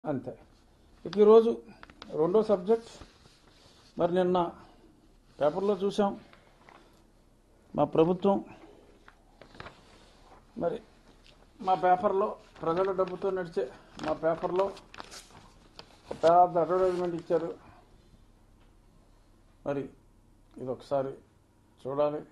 అంతే ఇక ఈరోజు రెండో సబ్జెక్ట్ మరి నిన్న పేపర్లో చూసాం మా ప్రభుత్వం మరి మా పేపర్లో ప్రజల డబ్బుతో నడిచే మా పేపర్లో ఒక పెద్ద అడ్వర్టైజ్మెంట్ ఇచ్చారు మరి ఇది ఒకసారి చూడాలి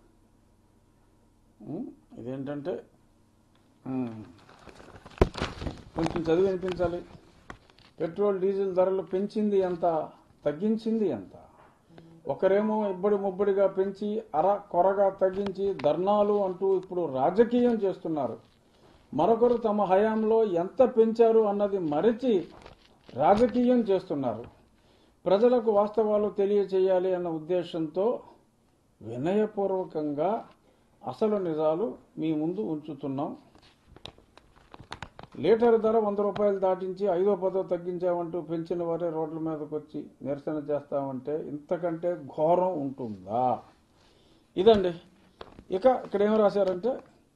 ఉమ్, ఇదేంటంటే ఉమ్, కొంచెం చదివి వినిపించాలి పెట్రోల్ డీజిల్ ధరలు పెంచింది ఎంత తగ్గించింది ఎంత ఒకరేమో ఇబ్బడి ముబ్బడిగా పెంచి అర కొరగా తగ్గించి ధర్నాలు అంటూ ఇప్పుడు రాజకీయం చేస్తున్నారు మరొకరు తమ హయాంలో ఎంత పెంచారు అన్నది మరచి రాజకీయం చేస్తున్నారు ప్రజలకు వాస్తవాలు తెలియచేయాలి అన్న ఉద్దేశంతో వినయపూర్వకంగా అసలు నిజాలు మీ ముందు ఉంచుతున్నాం లీటర్ ధర వంద రూపాయలు దాటించి ఐదో పదో తగ్గించామంటూ పెంచిన వారే రోడ్ల మీదకి వచ్చి నిరసన చేస్తామంటే ఇంతకంటే ఘోరం ఉంటుందా ఇదండి ఇక ఇక్కడ ఏం రాశారంటే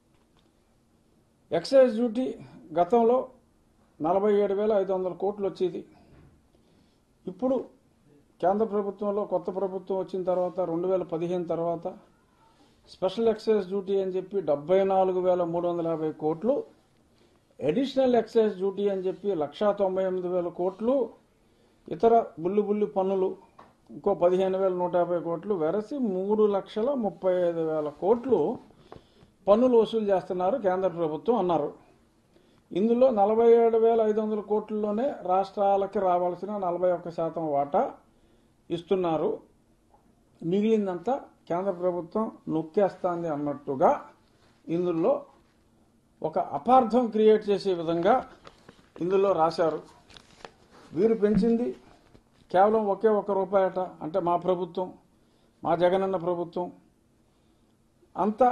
ఎక్సైజ్ డ్యూటీ గతంలో నలభై ఏడు వేల ఐదు వందల కోట్లు వచ్చేది ఇప్పుడు కేంద్ర ప్రభుత్వంలో కొత్త ప్రభుత్వం వచ్చిన తర్వాత రెండు వేల పదిహేను తర్వాత స్పెషల్ ఎక్సైజ్ డ్యూటీ అని చెప్పి డెబ్బై నాలుగు వేల మూడు వందల యాభై కోట్లు అడిషనల్ ఎక్సైజ్ డ్యూటీ అని చెప్పి లక్షా తొంభై ఎనిమిది వేల కోట్లు ఇతర బుల్లి బుల్లి పన్నులు ఇంకో పదిహేను వేల నూట యాభై కోట్లు వెరసి మూడు లక్షల ముప్పై ఐదు వేల కోట్లు పన్నులు వసూలు చేస్తున్నారు కేంద్ర ప్రభుత్వం అన్నారు ఇందులో నలభై ఏడు వేల ఐదు వందల కోట్లలోనే రాష్ట్రాలకి రావాల్సిన నలభై ఒక్క శాతం వాటా ఇస్తున్నారు మిగిలిందంతా కేంద్ర ప్రభుత్వం నొక్కేస్తాంది అన్నట్టుగా ఇందులో ఒక అపార్థం క్రియేట్ చేసే విధంగా ఇందులో రాశారు వీరు పెంచింది కేవలం ఒకే ఒక్క రూపాయట అంటే మా ప్రభుత్వం మా జగనన్న ప్రభుత్వం అంతా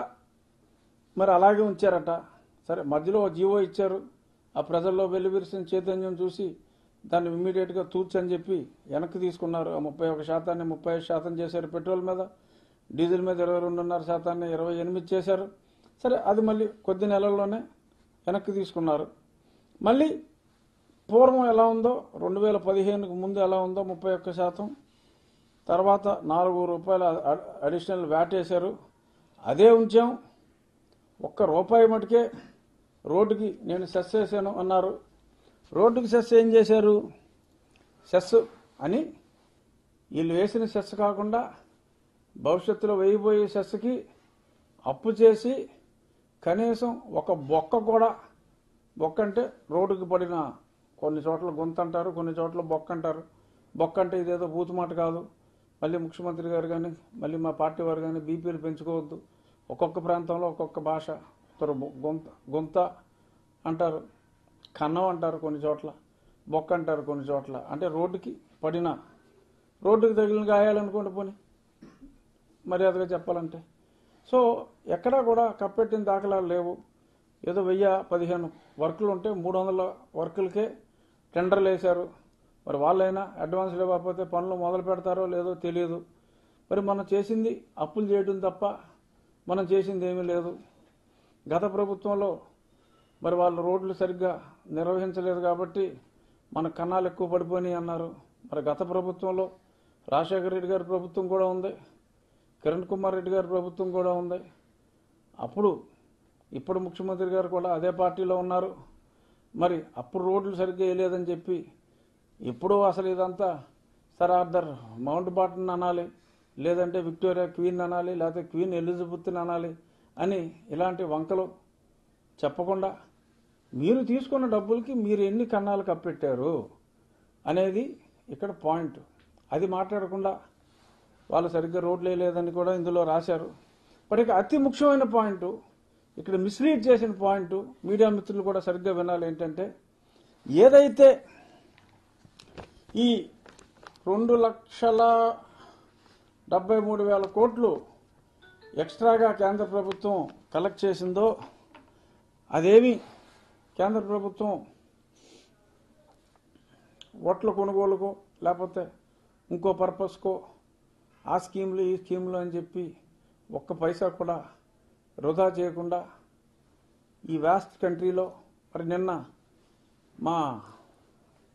మరి అలాగే ఉంచారట సరే మధ్యలో ఓ జీవో ఇచ్చారు ఆ ప్రజల్లో వెల్లివిరిసిన చైతన్యం చూసి దాన్ని ఇమ్మీడియట్గా తూర్చని చెప్పి వెనక్కి తీసుకున్నారు ఆ ముప్పై ఒక శాతాన్ని ముప్పై ఐదు శాతం చేశారు పెట్రోల్ మీద డీజిల్ మీద ఇరవై రెండున్నర శాతాన్ని ఇరవై ఎనిమిది చేశారు సరే అది మళ్ళీ కొద్ది నెలల్లోనే వెనక్కి తీసుకున్నారు మళ్ళీ పూర్వం ఎలా ఉందో రెండు వేల పదిహేనుకు ముందు ఎలా ఉందో ముప్పై ఒక్క శాతం తర్వాత నాలుగు రూపాయల అ- అడిషనల్ వ్యాట్ వేశారు అదే ఉంచాం ఒక్క రూపాయి మటుకే రోడ్డుకి నేను సెస్ వేసాను అన్నారు రోడ్డుకి సెస్ ఏం చేశారు సెస్ అని వీళ్ళు వేసిన సెస్ కాకుండా భవిష్యత్తులో వేయబోయే సెస్కి అప్పు చేసి కనీసం ఒక బొక్క కూడా బొక్క అంటే రోడ్డుకి పడిన కొన్ని చోట్ల గొంత అంటారు కొన్ని చోట్ల బొక్క అంటారు బొక్క అంటే ఇదేదో బూతు మాట కాదు మళ్ళీ ముఖ్యమంత్రి గారు కానీ మళ్ళీ మా పార్టీ వారు కానీ బీపీలు పెంచుకోవద్దు ఒక్కొక్క ప్రాంతంలో ఒక్కొక్క భాష ఉత్తర బొ- గొంత గొంత అంటారు కన్నం అంటారు కొన్ని చోట్ల బొక్క అంటారు కొన్ని చోట్ల అంటే రోడ్డుకి పడిన రోడ్డుకి తగిలిన గాయాలనుకోండి పోనీ మర్యాదగా చెప్పాలంటే సో ఎక్కడా కూడా కప్పెట్టిన దాఖలాలు లేవు ఏదో వెయ్యి పదిహేను వర్కులు ఉంటే మూడు వందల వర్కులకే టెండర్లు వేశారు మరి వాళ్ళైనా అడ్వాన్స్ ఇవ్వకపోతే పనులు మొదలు పెడతారో లేదో తెలియదు మరి మనం చేసింది అప్పులు చేయడం తప్ప మనం చేసింది ఏమీ లేదు గత ప్రభుత్వంలో మరి వాళ్ళు రోడ్లు సరిగ్గా నిర్వహించలేదు కాబట్టి మన కన్నాలు ఎక్కువ పడిపోయినాయి అన్నారు మరి గత ప్రభుత్వంలో రాజశేఖర రెడ్డి గారి ప్రభుత్వం కూడా ఉంది కిరణ్ కుమార్ రెడ్డి గారి ప్రభుత్వం కూడా ఉంది అప్పుడు ఇప్పుడు ముఖ్యమంత్రి గారు కూడా అదే పార్టీలో ఉన్నారు మరి అప్పుడు రోడ్లు సరిగ్గా వేయలేదని చెప్పి ఇప్పుడు అసలు ఇదంతా సర్ ఆర్థర్ మౌంట్ బాటన్ అనాలి లేదంటే విక్టోరియా క్వీన్ అనాలి లేకపోతే క్వీన్ ఎలిజబెత్ని అనాలి అని ఇలాంటి వంకలు చెప్పకుండా మీరు తీసుకున్న డబ్బులకి మీరు ఎన్ని కన్నాలు కప్పెట్టారు అనేది ఇక్కడ పాయింట్ అది మాట్లాడకుండా వాళ్ళు సరిగ్గా రోడ్లు వేయలేదని కూడా ఇందులో రాశారు బట్ ఇక అతి ముఖ్యమైన పాయింట్ ఇక్కడ మిస్లీడ్ చేసిన పాయింట్ మీడియా మిత్రులు కూడా సరిగ్గా వినాలి ఏంటంటే ఏదైతే ఈ రెండు లక్షల డెబ్బై మూడు వేల కోట్లు ఎక్స్ట్రాగా కేంద్ర ప్రభుత్వం కలెక్ట్ చేసిందో అదేమి కేంద్ర ప్రభుత్వం ఓట్ల కొనుగోలుకో లేకపోతే ఇంకో పర్పస్కో ఆ స్కీమ్లు ఈ స్కీమ్లు అని చెప్పి ఒక్క పైసా కూడా వృధా చేయకుండా ఈ వ్యాస్ట్ కంట్రీలో మరి నిన్న మా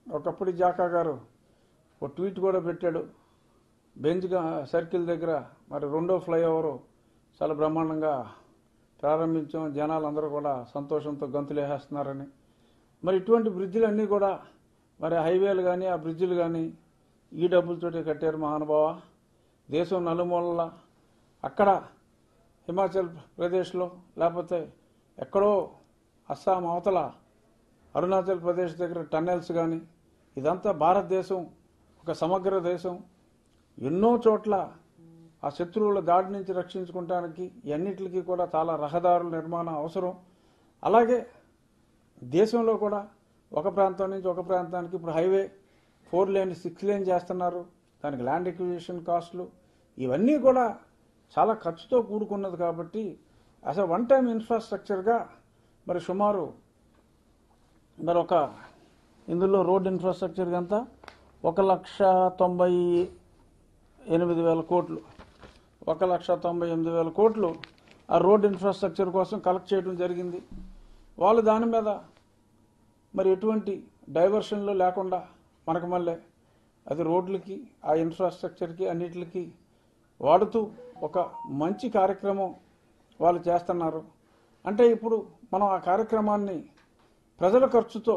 ఒకప్పుడు జాకా గారు ఒక ట్వీట్ కూడా పెట్టాడు బెంజ్ గా- సర్కిల్ దగ్గర మరి రెండో ఫ్లైఓవర్ చాలా బ్రహ్మాండంగా ప్రారంభించాం జనాలు అందరూ కూడా సంతోషంతో గంతులేసేస్తున్నారని మరి ఇటువంటి బ్రిడ్జిలు అన్నీ కూడా మరి హైవేలు కానీ ఆ బ్రిడ్జిలు కానీ ఈ డబ్బులతోటి కట్టారు మహానుభావ దేశం నలుమూలల అక్కడ హిమాచల్ ప్రదేశ్లో లేకపోతే ఎక్కడో అస్సాం అవతల అరుణాచల్ ప్రదేశ్ దగ్గర టన్నెల్స్ కానీ ఇదంతా భారతదేశం ఒక సమగ్ర దేశం ఎన్నో చోట్ల ఆ శత్రువుల దాడి నుంచి రక్షించుకోవటానికి ఎన్నిటికి కూడా చాలా రహదారుల నిర్మాణం అవసరం అలాగే దేశంలో కూడా ఒక ప్రాంతం నుంచి ఒక ప్రాంతానికి ఇప్పుడు highway four lane six lane చేస్తున్నారు దానికి ల్యాండ్ ఎక్విజిషన్ కాస్ట్లు ఇవన్నీ కూడా చాలా ఖర్చుతో కూడుకున్నది కాబట్టి అసలు వన్ టైం ఇన్ఫ్రాస్ట్రక్చర్గా మరి సుమారు మరి ఒక ఇందులో రోడ్ ఇన్ఫ్రాస్ట్రక్చర్ ఎంత ఒక లక్ష తొంభై ఎనిమిది వేల కోట్లు ఒక లక్ష తొంభై ఎనిమిది వేల కోట్లు ఆ రోడ్ ఇన్ఫ్రాస్ట్రక్చర్ కోసం కలెక్ట్ చేయడం జరిగింది వాళ్ళు దాని మీద మరి ఎటువంటి డైవర్షన్లు లేకుండా మనకు మళ్ళీ అది రోడ్లకి ఆ ఇన్ఫ్రాస్ట్రక్చర్కి అన్నిటికి వాడుతూ ఒక మంచి కార్యక్రమం వాళ్ళు చేస్తున్నారు అంటే ఇప్పుడు మనం ఆ కార్యక్రమాన్ని ప్రజల ఖర్చుతో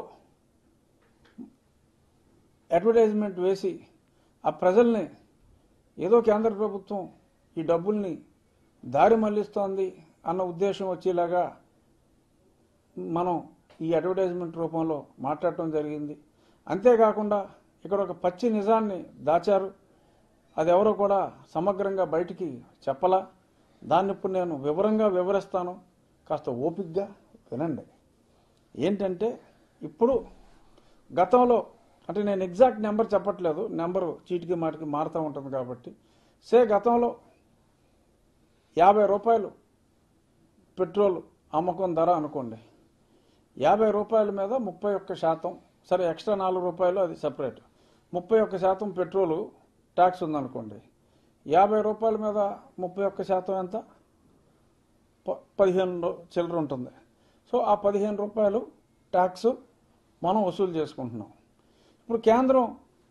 అడ్వర్టైజ్మెంట్ వేసి ఆ ప్రజల్ని ఏదో కేంద్ర ప్రభుత్వం ఈ డబ్బుల్ని దారి మళ్లిస్తోంది అన్న ఉద్దేశం వచ్చేలాగా మనం ఈ అడ్వర్టైజ్మెంట్ రూపంలో మాట్లాడటం జరిగింది అంతేకాకుండా ఇక్కడ ఒక పచ్చి నిజాన్ని దాచారు అది ఎవరో కూడా సమగ్రంగా బయటికి చెప్పలా దాన్ని ఇప్పుడు నేను వివరంగా వివరిస్తాను కాస్త ఓపిగ్గా వినండి ఏంటంటే ఇప్పుడు గతంలో అంటే నేను ఎగ్జాక్ట్ నెంబర్ చెప్పట్లేదు నెంబరు చీటికి మాటికి మారుతూ ఉంటుంది కాబట్టి సే గతంలో యాభై రూపాయలు పెట్రోల్ అమ్మకం ధర అనుకోండి యాభై రూపాయల మీద ముప్పై ఒక్క శాతం సరే ఎక్స్ట్రా నాలుగు రూపాయలు అది సెపరేట్ ముప్పై ఒక్క శాతం పెట్రోలు ట్యాక్స్ ఉందనుకోండి యాభై రూపాయల మీద ముప్పై ఒక్క శాతం ఎంత ప- పదిహేను రూ- చిల్లర ఉంటుంది సో ఆ పదిహేను రూపాయలు ట్యాక్స్ మనం వసూలు చేసుకుంటున్నాం ఇప్పుడు కేంద్రం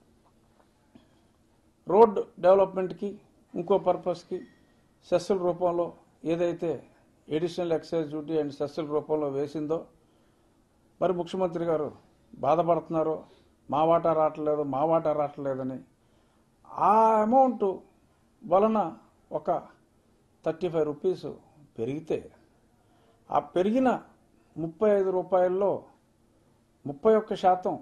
రోడ్ డెవలప్మెంట్కి ఇంకో పర్పస్కి సెస్సుల రూపంలో ఏదైతే ఎడిషనల్ ఎక్సైజ్ డ్యూటీ అండ్ సెస్సుల రూపంలో వేసిందో మరి ముఖ్యమంత్రి గారు బాధపడుతున్నారు మా వాటా రావట్లేదు మా వాటా రావట్లేదని ఆ అమౌంట్ వలన ఒక థర్టీ ఫైవ్ రూపీస్ పెరిగితే ఆ పెరిగిన ముప్పై ఐదు రూపాయల్లో ముప్పై ఒక్క శాతం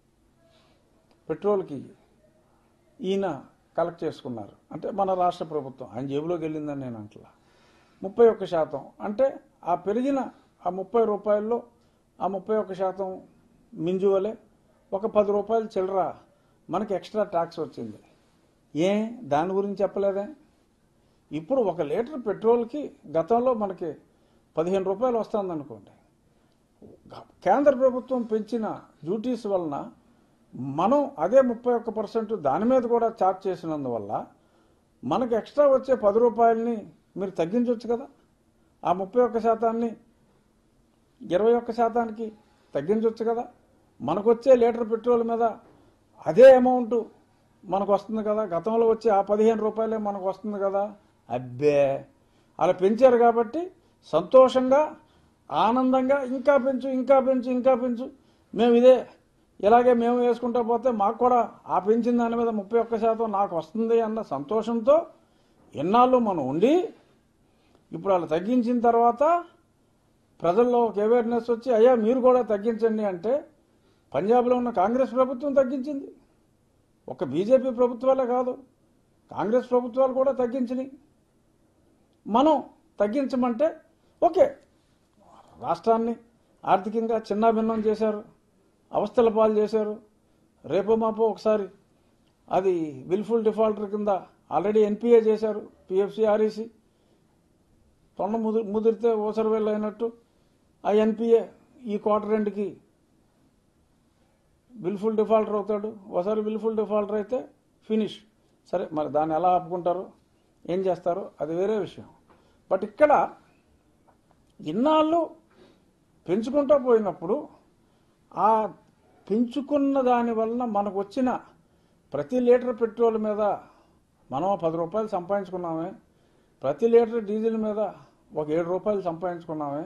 పెట్రోల్కి ఈయన కలెక్ట్ చేసుకున్నారు అంటే మన రాష్ట్ర ప్రభుత్వం ఆయన జేబులోకి వెళ్ళిందని నేను అంటలా ముప్పై ఒక్క శాతం అంటే ఆ పెరిగిన ఆ ముప్పై రూపాయల్లో ఆ ముప్పై ఒక్క శాతం మింజు వలె ఒక పది రూపాయలు చిల్లర మనకి ఎక్స్ట్రా ట్యాక్స్ వచ్చింది ఏ దాని గురించి చెప్పలేదే ఇప్పుడు ఒక లీటర్ పెట్రోల్కి గతంలో మనకి పదిహేను రూపాయలు వస్తుంది అనుకోండి కేంద్ర ప్రభుత్వం పెంచిన డ్యూటీస్ వలన మనం అదే ముప్పై ఒక్క పర్సెంట్ దాని మీద కూడా ఛార్జ్ చేసినందువల్ల మనకు ఎక్స్ట్రా వచ్చే పది రూపాయలని మీరు తగ్గించవచ్చు కదా ఆ ముప్పై ఒక్క శాతాన్ని ఇరవై ఒక్క శాతానికి తగ్గించవచ్చు కదా మనకు వచ్చే లీటర్ పెట్రోల్ మీద అదే అమౌంట్ మనకు వస్తుంది కదా గతంలో వచ్చే ఆ పదిహేను రూపాయలే మనకు వస్తుంది కదా అబ్బే అలా పెంచారు కాబట్టి సంతోషంగా ఆనందంగా ఇంకా పెంచు ఇంకా పెంచు ఇంకా పెంచు మేము ఇదే ఇలాగే మేము వేసుకుంటా పోతే మాకు కూడా ఆ పెంచిన దాని మీద ముప్పై ఒక్క శాతం నాకు వస్తుంది అన్న సంతోషంతో ఎన్నాళ్ళు మనం ఉండి ఇప్పుడు వాళ్ళు తగ్గించిన తర్వాత ప్రజల్లో ఒక అవేర్నెస్ వచ్చి అయ్యా మీరు కూడా తగ్గించండి అంటే పంజాబ్లో ఉన్న కాంగ్రెస్ ప్రభుత్వం తగ్గించింది ఒక బీజేపీ ప్రభుత్వాలే కాదు కాంగ్రెస్ ప్రభుత్వాలు కూడా తగ్గించినాయి మనం తగ్గించమంటే ఓకే రాష్ట్రాన్ని ఆర్థికంగా చిన్నాభిన్నం చేశారు అవస్థల పాలు చేశారు రేపో మాపో ఒకసారి అది విల్ఫుల్ డిఫాల్టర్ కింద ఆల్రెడీ ఎన్పిఏ చేశారు పిఎఫ్సి ఆర్ఈసి తొండ ముది ముదిరితే ఓసరు అయినట్టు ఆ ఎన్పిఏ ఈ క్వార్టర్ ఎండ్కి విల్ఫుల్ డిఫాల్టర్ అవుతాడు ఒకసారి విల్ఫుల్ డిఫాల్టర్ అయితే ఫినిష్ సరే మరి దాన్ని ఎలా ఆపుకుంటారు ఏం చేస్తారో అది వేరే విషయం బట్ ఇక్కడ ఇన్నాళ్ళు పెంచుకుంటూ పోయినప్పుడు ఆ పెంచుకున్న దాని వలన మనకు వచ్చిన ప్రతి లీటర్ పెట్రోల్ మీద మనం పది రూపాయలు సంపాదించుకున్నామే ప్రతి లీటర్ డీజిల్ మీద ఒక ఏడు రూపాయలు సంపాదించుకున్నామే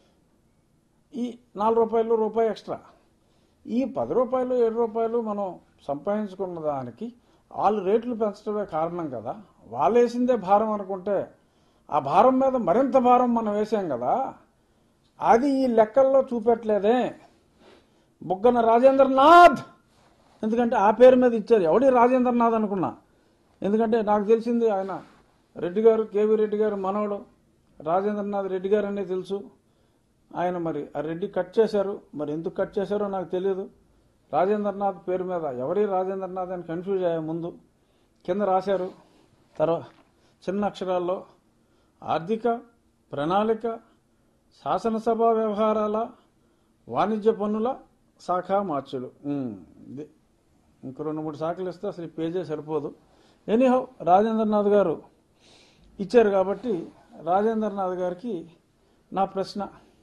ఈ నాలుగు రూపాయలు రూపాయి ఎక్స్ట్రా ఈ పది రూపాయలు ఏడు రూపాయలు మనం సంపాదించుకున్న దానికి వాళ్ళు రేట్లు పెంచడమే కారణం కదా వాళ్ళు వేసిందే భారం అనుకుంటే ఆ భారం మీద మరింత భారం మనం వేసాం కదా అది ఈ లెక్కల్లో చూపెట్టలేదే బుగ్గన రాజేంద్రనాథ్ ఎందుకంటే ఆ పేరు మీద ఇచ్చారు ఎవడి రాజేంద్రనాథ్ అనుకున్నా ఎందుకంటే నాకు తెలిసింది ఆయన రెడ్డి గారు కేవీ రెడ్డి గారు మనవడు రాజేంద్రనాథ్ రెడ్డి గారు అనేది తెలుసు ఆయన మరి ఆ రెడ్డి కట్ చేశారు మరి ఎందుకు కట్ చేశారో నాకు తెలియదు రాజేంద్రనాథ్ పేరు మీద ఎవరి రాజేంద్రనాథ్ అని కన్ఫ్యూజ్ అయ్యే ముందు కింద రాశారు తర్వాత చిన్న అక్షరాల్లో ఆర్థిక ప్రణాళిక శాసనసభ వ్యవహారాల వాణిజ్య పన్నుల శాఖ మార్చులు ఉమ్, ఇది. ఇంకో రెండు మూడు శాఖలు ఇస్తే అసలు ఈ పేజే సరిపోదు ఎనీహౌ రాజేంద్రనాథ్ గారు ఇచ్చారు కాబట్టి రాజేంద్రనాథ్ గారికి నా ప్రశ్న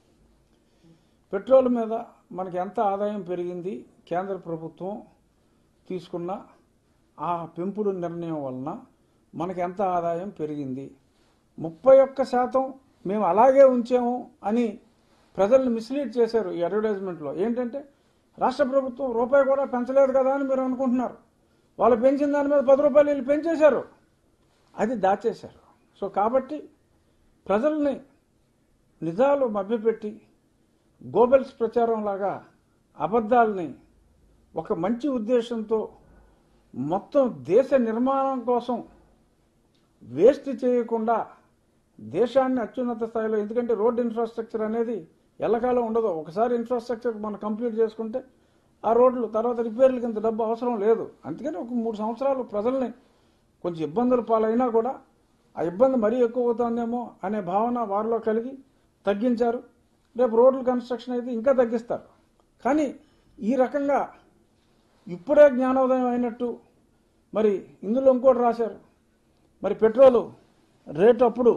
పెట్రోల్ మీద మనకి ఎంత ఆదాయం పెరిగింది కేంద్ర ప్రభుత్వం తీసుకున్న ఆ పెంపుడు నిర్ణయం వలన మనకి ఎంత ఆదాయం పెరిగింది ముప్పై ఒక్క శాతం మేము అలాగే ఉంచాము అని ప్రజల్ని మిస్లీడ్ చేశారు ఈ అడ్వర్టైజ్మెంట్లో ఏంటంటే రాష్ట్ర ప్రభుత్వం రూపాయి కూడా పెంచలేదు కదా అని మీరు అనుకుంటున్నారు వాళ్ళు పెంచిన దాని మీద పది రూపాయలు వీళ్ళు పెంచేశారు అది దాచేశారు సో కాబట్టి ప్రజల్ని నిజాలు మభ్యపెట్టి గోబెల్స్ ప్రచారం లాగా అబద్ధాలని ఒక మంచి ఉద్దేశంతో మొత్తం దేశ నిర్మాణం కోసం వేస్ట్ చేయకుండా దేశాన్ని అత్యున్నత స్థాయిలో ఎందుకంటే రోడ్ ఇన్ఫ్రాస్ట్రక్చర్ అనేది ఎల్లకాలం ఉండదు ఒకసారి ఇన్ఫ్రాస్ట్రక్చర్ మనం కంప్లీట్ చేసుకుంటే ఆ రోడ్లు తర్వాత రిపేర్లకి ఇంత డబ్బు అవసరం లేదు అందుకని ఒక మూడు సంవత్సరాలు ప్రజల్ని కొంచెం ఇబ్బందులు పాలైనా కూడా ఆ ఇబ్బంది మరీ ఎక్కువ అవుతుందేమో అనే భావన వారిలో కలిగి తగ్గించారు రేపు రోడ్ల కన్స్ట్రక్షన్ అయితే ఇంకా తగ్గిస్తారు కానీ ఈ రకంగా ఇప్పుడే జ్ఞానోదయం అయినట్టు మరి ఇందులో ఇంకోటి రాశారు మరి పెట్రోలు రేటు అప్పుడు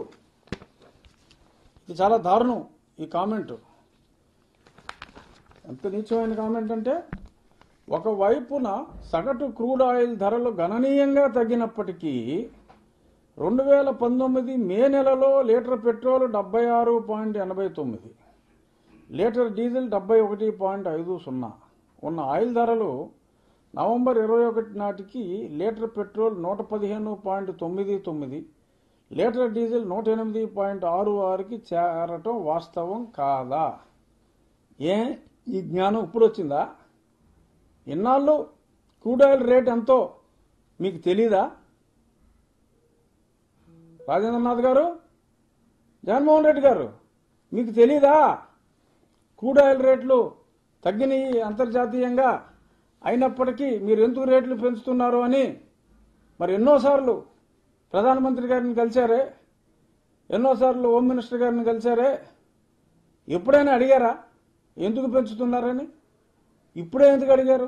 ఇది చాలా దారుణం ఈ కామెంట్ ఎంత నీచమైన కామెంట్ అంటే ఒకవైపున సగటు క్రూడ్ ఆయిల్ ధరలు గణనీయంగా తగ్గినప్పటికీ రెండు వేల పంతొమ్మిది మే నెలలో లీటర్ పెట్రోల్ డెబ్బై ఆరు పాయింట్ ఎనభై తొమ్మిది లీటర్ డీజిల్ డెబ్బై ఒకటి పాయింట్ ఐదు సున్నా ఉన్న ఆయిల్ ధరలు నవంబర్ ఇరవై ఒకటి నాటికి లీటర్ పెట్రోల్ నూట పదిహేను పాయింట్ తొమ్మిది తొమ్మిది లీటర్ డీజిల్ నూట ఎనిమిది పాయింట్ ఆరు ఆరుకి చేరటం వాస్తవం కాదా ఏ ఈ జ్ఞానం ఇప్పుడు వచ్చిందా ఇన్నాళ్ళు క్రూడ్ ఆయిల్ రేట్ ఎంతో మీకు తెలీదా రాజేంద్రనాథ్ గారు జగన్మోహన్ రెడ్డి గారు మీకు తెలీదా క్రూడ్ ఆయిల్ రేట్లు తగ్గినాయి అంతర్జాతీయంగా అయినప్పటికీ మీరు ఎందుకు రేట్లు పెంచుతున్నారు అని మరి ఎన్నోసార్లు ప్రధానమంత్రి గారిని కలిశారే ఎన్నోసార్లు హోమ్ మినిస్టర్ గారిని కలిశారే ఎప్పుడైనా అడిగారా ఎందుకు పెంచుతున్నారని ఇప్పుడే ఎందుకు అడిగారు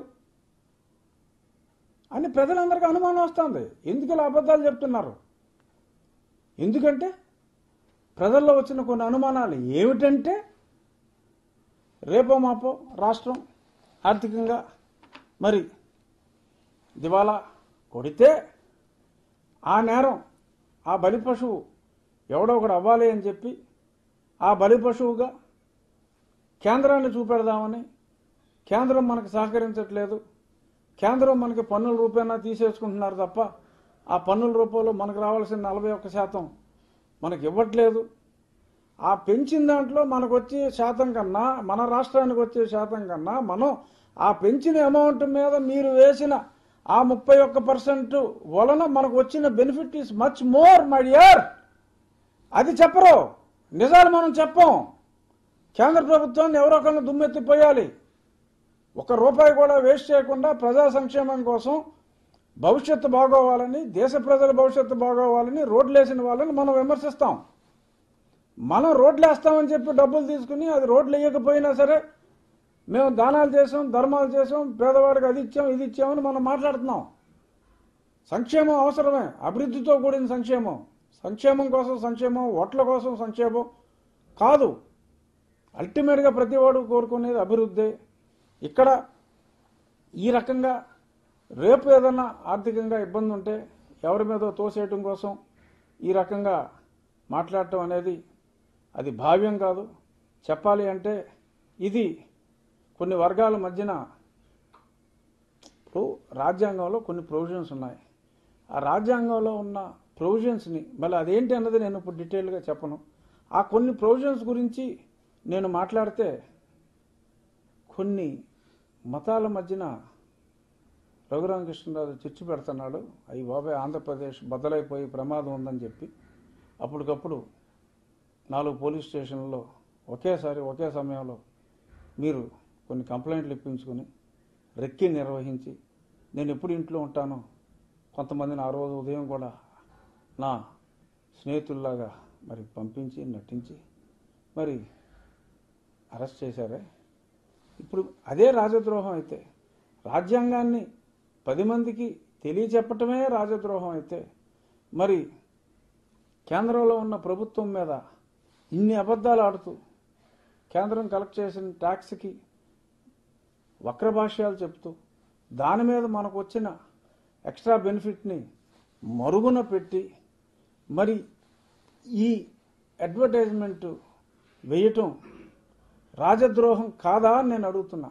అని ప్రజలందరికీ అనుమానం వస్తుంది ఎందుకు ఇలా అబద్ధాలు చెప్తున్నారు ఎందుకంటే ప్రజల్లో వచ్చిన కొన్ని అనుమానాలు ఏమిటంటే రేపో మాపో రాష్ట్రం ఆర్థికంగా మరి దివాలా కొడితే ఆ నేరం ఆ బలి పశువు ఎవడో ఒకడు అవ్వాలి అని చెప్పి ఆ బలి పశువుగా కేంద్రాన్ని చూపెడదామని కేంద్రం మనకు సహకరించట్లేదు కేంద్రం మనకి పన్నుల రూపాయన తీసేసుకుంటున్నారు తప్ప ఆ పన్నుల రూపంలో మనకు రావాల్సిన నలభై ఒక్క శాతం మనకి ఇవ్వట్లేదు ఆ పెంచిన దాంట్లో మనకు వచ్చే శాతం కన్నా మన రాష్ట్రానికి వచ్చే శాతం కన్నా మనం ఆ పెంచిన అమౌంట్ మీద మీరు వేసిన ఆ ముప్పై ఒక్క పర్సెంట్ వలన మనకు వచ్చిన benefit is much more my dear అది చెప్పరు నిజాలు మనం చెప్పం కేంద్ర ప్రభుత్వాన్ని ఎవరో ఒకరిని దుమ్మెత్తిపోయాలి ఒక రూపాయి కూడా వేస్ట్ చేయకుండా ప్రజా సంక్షేమం కోసం భవిష్యత్తు బాగోవాలని దేశ ప్రజల భవిష్యత్తు బాగోవాలని రోడ్లు వేసిన వాళ్ళని మనం విమర్శిస్తాం మనం రోడ్లు వేస్తామని చెప్పి డబ్బులు తీసుకుని అది రోడ్లు వేయకపోయినా సరే మేము దానాలు చేసాం ధర్మాలు చేసాం పేదవాడికి అది ఇచ్చాం ఇది ఇచ్చామని మనం మాట్లాడుతున్నాం సంక్షేమం అవసరమే అభివృద్ధితో కూడిన సంక్షేమం సంక్షేమం కోసం సంక్షేమం ఓట్ల కోసం సంక్షేమం కాదు అల్టిమేట్గా ప్రతివాడు కోరుకునేది అభివృద్ధి ఇక్కడ ఈ రకంగా రేపు ఏదన్నా ఆర్థికంగా ఇబ్బంది ఉంటే ఎవరి మీదో తోసేయటం కోసం ఈ రకంగా మాట్లాడటం అనేది అది భావ్యం కాదు చెప్పాలి అంటే ఇది కొన్ని వర్గాల మధ్యన ఇప్పుడు రాజ్యాంగంలో కొన్ని ప్రొవిజన్స్ ఉన్నాయి ఆ రాజ్యాంగంలో ఉన్న ప్రొవిజన్స్ని మళ్ళీ అదేంటి అన్నది నేను ఇప్పుడు డీటెయిల్గా చెప్పను ఆ కొన్ని ప్రొవిజన్స్ గురించి నేను మాట్లాడితే కొన్ని మతాల మధ్యన రఘురామకృష్ణరాజు చిచ్చు పెడుతున్నాడు అవి బాబాయ్ ఆంధ్రప్రదేశ్ బద్దలైపోయి ప్రమాదం ఉందని చెప్పి అప్పటికప్పుడు నాలుగు పోలీస్ స్టేషన్లలో ఒకేసారి ఒకే సమయంలో మీరు కొన్ని కంప్లైంట్లు ఇప్పించుకుని రెక్కి నిర్వహించి నేను ఎప్పుడు ఇంట్లో ఉంటానో కొంతమందిని ఆ రోజు ఉదయం కూడా నా స్నేహితుల్లాగా మరి పంపించి నటించి మరి అరెస్ట్ చేశారే ఇప్పుడు అదే రాజద్రోహం అయితే రాజ్యాంగాన్ని పది మందికి తెలియచెప్పటమే రాజద్రోహం అయితే మరి కేంద్రంలో ఉన్న ప్రభుత్వం మీద ఇన్ని అబద్ధాలు ఆడుతూ కేంద్రం కలెక్ట్ చేసిన ట్యాక్స్కి వక్రభాష్యాలు చెప్తూ దాని మీద మనకు వచ్చిన ఎక్స్ట్రా బెనిఫిట్ని మరుగున పెట్టి మరి ఈ అడ్వర్టైజ్మెంట్ వేయటం రాజద్రోహం కాదా అని నేను అడుగుతున్నా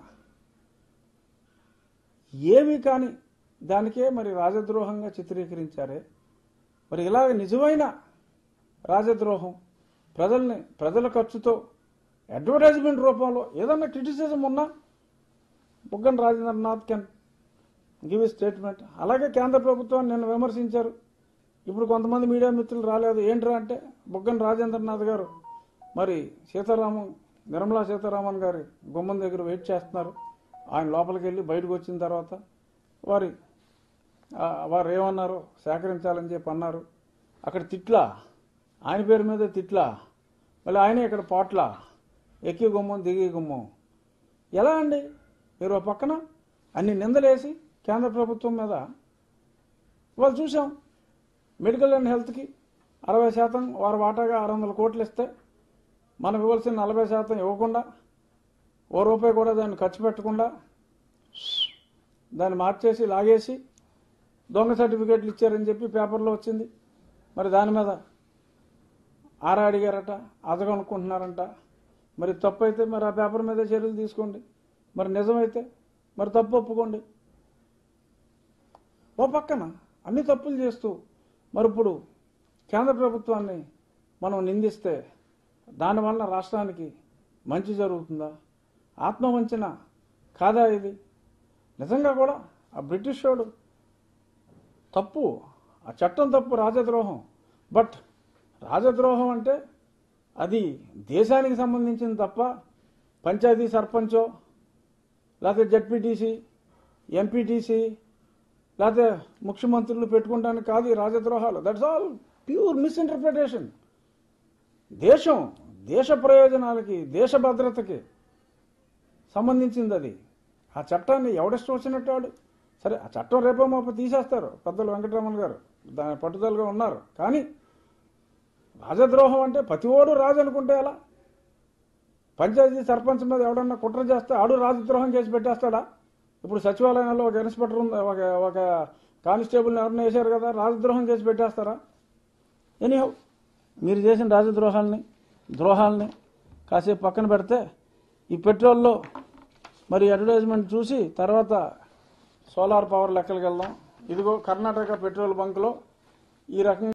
ఏమీ కాని దానికే మరి రాజద్రోహంగా చిత్రీకరించారే మరి ఇలాగ నిజమైన రాజద్రోహం ప్రజల్ని ప్రజల ఖర్చుతో అడ్వర్టైజ్మెంట్ రూపంలో ఏదన్నా క్రిటిసిజం ఉన్నా Buggana Rajendranath can give statement అలాగే కేంద్ర ప్రభుత్వాన్ని నిన్న విమర్శించారు ఇప్పుడు కొంతమంది మీడియా మిత్రులు రాలేదు ఏంట్రా అంటే బుగ్గన రాజేంద్రనాథ్ గారు మరి సీతారామన్ నిర్మలా సీతారామన్ గారి గుమ్మం దగ్గర వెయిట్ చేస్తున్నారు ఆయన లోపలికి వెళ్ళి బయటకు వచ్చిన తర్వాత వారి ఆ, వారు ఏమన్నారు సేకరించాలని చెప్పి అన్నారు అక్కడ తిట్లా ఆయన పేరు మీద తిట్లా మళ్ళీ ఆయనే ఇక్కడ పోట్ల ఎక్కి గుమ్మం దిగి గుమ్మం ఎలా అండి మీరు ఒక పక్కన అన్ని నిందలేసి కేంద్ర ప్రభుత్వం మీద వాళ్ళు చూసాం మెడికల్ అండ్ హెల్త్కి అరవై శాతం వారి వాటాగా ఆరు వందల కోట్లు ఇస్తే మనం ఇవ్వాల్సిన నలభై శాతం ఇవ్వకుండా ఓ రూపాయి కూడా దాన్ని ఖర్చు పెట్టకుండా దాన్ని మార్చేసి లాగేసి దొంగ సర్టిఫికేట్లు ఇచ్చారని చెప్పి పేపర్లో వచ్చింది మరి దాని మీద ఆరా అడిగారట అదగనుకుంటున్నారంట మరి తప్పు అయితే మరి ఆ పేపర్ మీద చర్యలు తీసుకోండి మరి నిజమైతే మరి తప్పు ఒప్పుకోండి ఓ పక్కన అన్ని తప్పులు చేస్తూ మరి ఇప్పుడు కేంద్ర ప్రభుత్వాన్ని మనం నిందిస్తే దానివల్ల రాష్ట్రానికి మంచి జరుగుతుందా ఆత్మవంచన కాదా ఇది నిజంగా కూడా ఆ బ్రిటిష్ వాడు తప్పు ఆ చట్టం తప్పు రాజద్రోహం బట్ రాజద్రోహం అంటే అది దేశానికి సంబంధించింది తప్ప పంచాయతీ సర్పంచో లేకపోతే జడ్పీటీసీ ఎంపీటీసీ లేకపోతే ముఖ్యమంత్రులు పెట్టుకుంటానికి కాదు ఈ రాజద్రోహాలు దట్స్ ఆల్ ప్యూర్ మిస్ఇంటర్ప్రిటేషన్ దేశం దేశ ప్రయోజనాలకి దేశ భద్రతకి సంబంధించింది అది ఆ చట్టాన్ని ఎవడిష్టం వచ్చినట్టు వాడు సరే ఆ చట్టం రేపో మాపో తీసేస్తారు పెద్దలు వెంకటరమణ గారు దాని పట్టుదలగా ఉన్నారు కానీ రాజద్రోహం అంటే ప్రతివాడు రాజు అనుకుంటే ఎలా పంచాయతీ సర్పంచ్ మీద ఎవడన్నా కుట్ర చేస్తే ఆడు రాజద్రోహం చేసి పెట్టేస్తాడా ఇప్పుడు సచివాలయంలో ఒక ఇన్స్పెక్టర్ ఉంది ఒక ఒక కానిస్టేబుల్ని ఎవరిని వేశారు కదా రాజద్రోహం చేసి పెట్టేస్తారా ఎనీహౌ మీరు చేసిన రాజద్రోహాల్ని ద్రోహాల్ని కాసేపు పక్కన పెడితే ఈ పెట్రోల్లో మరి అడ్వర్టైజ్మెంట్ చూసి తర్వాత సోలార్ పవర్ లెక్కలకి వెళ్దాం ఇదిగో కర్ణాటక పెట్రోల్ బంక్లో ఈ రకంగా